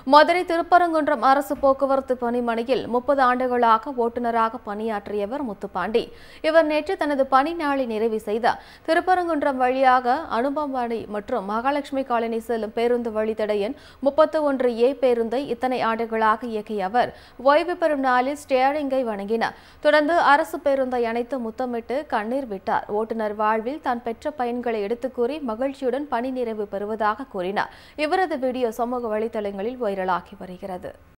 மதுரை திருப்பரங்குன்றம் அரசு போக்குவரத்து பணிமனையில் முப்பது ஆண்டுகளாக ஓட்டுநராக பணியாற்றியவர் முத்துப்பாண்டி இவர் நேற்று தனது பணி நாளை நிறைவு செய்தார் திருப்பரங்குன்றம் வழியாக அனுபவாடி மற்றும் மகாலட்சுமி காலனி செல்லும் பேருந்து வழித்தடையன் முப்பத்து ஒன்று ஏ பேருந்தை இத்தனை ஆண்டுகளாக இயக்கிய அவர் ஓய்வு பெறும் நாளில் ஸ்டியரிங்கை வணங்கினார் தொடர்ந்து அரசு பேருந்தை அணைத்து முத்தமிட்டு கண்ணீர் விட்டார் ஓட்டுநர் வாழ்வில் தான் பெற்ற பயன்களை எடுத்துக் கூறி மகிழ்ச்சியுடன் பணி நிறைவு பெறுவதாக கூறினார் இவரது வீடியோ சமூக வலைதளங்களில் வைரலாகி வருகிறது